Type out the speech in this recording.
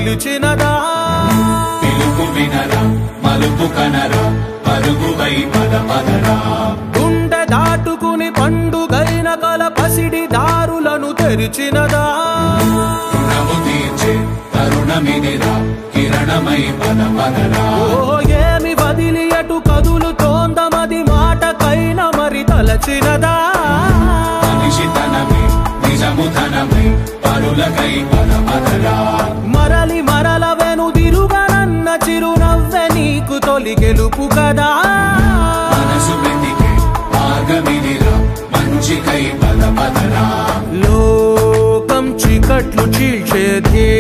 పిలిచినదా పిలుపు వినరా మలుపు కనరా పరుగువై పద పదరా గుండె దాటుకుని పండుగైన కల పసిడి దారులను తెరిచినదా రుణము తీర్చే తరుణమిదిరా కిరణమై పద పదరా ఓ ఏమి వదిలి అటు కదులుతోందమది మాటకైన మరి తలచినదా మనిషితనమే నిజముతనమై పరులకై పద పదరా మరలి మరల వెనుదిరుగనన్న చిరునవ్వె నీకు తొలి గెలుపు కదా మనసు వెతికే మార్గమిదిరా మంచికై పద పదరా లోకం చీకట్లు చీల్చే ధ్యేయం